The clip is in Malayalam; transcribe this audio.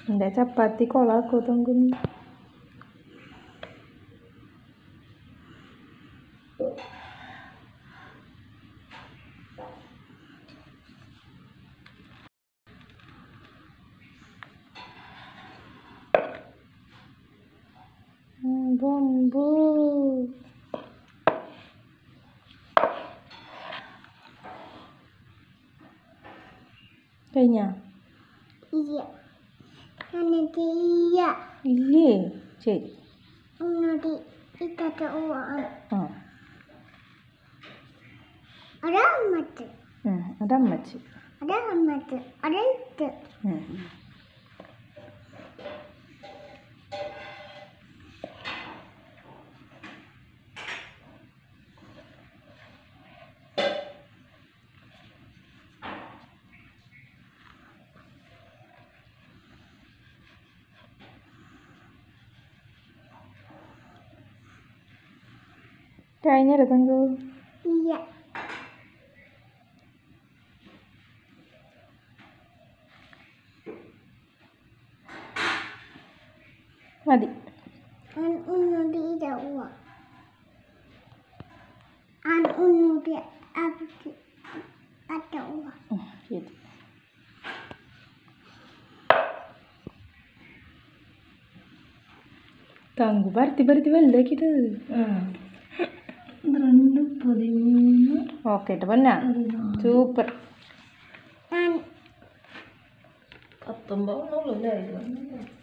എൻ്റെ ചപ്പാത്തി കൊളാക്കോ തൊങ്കുന്നു ബൊമ്പു കഴിഞ്ഞ ഇല്ല എന്നിട്ട് ഇല്ല ഇല്ലേ ശരി ഇങ്ങോട്ട് ഇക്കത്തെ പോവാണ് ആ ഒരമ്മത്ത് ഉം, അതമ്മച്ചി ഒരമ്മത്ത് ഒരിട്ട് ഉം. കഴിഞ്ഞല്ലോ തങ്കു ഇല്ല മതി ഞാൻ ഉന്നോട്ട് ഇത പോവാ ഞാൻ ഉന്നോട്ട് അകത്ത് അത്ത പോവാ ഉം, ശരി തങ്കു പരത്തി പരത്തി വലുതാക്കിയിട്ട് രണ്ട് പതിമൂന്ന് ഓക്കെ കേട്ടോ പൊന്നാ സൂപ്പർ ഞാൻ പത്തൊമ്പത്